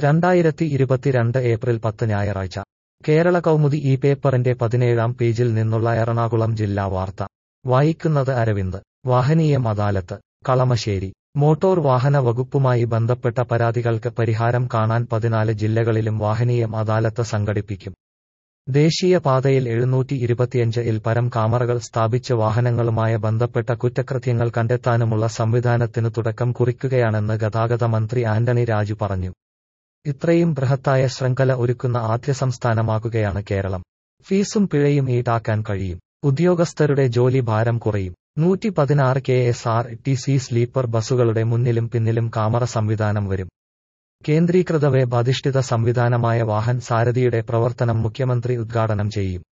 രണ്ടായിരത്തി ഇരുപത്തിരണ്ട് ഏപ്രിൽ പത്ത് ഞായറാഴ്ച കേരള കൗമുദി ഈ പേപ്പറിന്റെ പതിനേഴാം പേജിൽ നിന്നുള്ള എറണാകുളം ജില്ലാ വാർത്ത വായിക്കുന്നത് അരവിന്ദ് വാഹനീയം അദാലത്ത് കളമശ്ശേരി മോട്ടോർ വാഹന വകുപ്പുമായി ബന്ധപ്പെട്ട പരാതികൾക്ക് പരിഹാരം കാണാൻ പതിനാല് ജില്ലകളിലും വാഹനീയം അദാലത്ത് സംഘടിപ്പിക്കും ദേശീയ പാതയിൽ എഴുന്നൂറ്റി ഇരുപത്തിയഞ്ച് ഇൽ പരം കാമറകൾ സ്ഥാപിച്ച് വാഹനങ്ങളുമായി ബന്ധപ്പെട്ട കുറ്റകൃത്യങ്ങൾ കണ്ടെത്താനുമുള്ള സംവിധാനത്തിനു തുടക്കം കുറിക്കുകയാണെന്ന് ഗതാഗത മന്ത്രി ആന്റണി രാജു പറഞ്ഞു ഇത്രയും ബൃഹത്തായ ശൃംഖല ഒരുക്കുന്ന ആദ്യ സംസ്ഥാനമാകുകയാണ് കേരളം ഫീസും പിഴയും ഈടാക്കാൻ കഴിയും ഉദ്യോഗസ്ഥരുടെ ജോലി ഭാരം കുറയും നൂറ്റി പതിനാറ് K S R T C sleeper ബസ്സുകളുടെ മുന്നിലും പിന്നിലും കാമറ സംവിധാനം വരും കേന്ദ്രീകൃത വെബ് അധിഷ്ഠിത സംവിധാനമായ വാഹൻ സാരഥിയുടെ പ്രവർത്തനം മുഖ്യമന്ത്രി ഉദ്ഘാടനം ചെയ്യും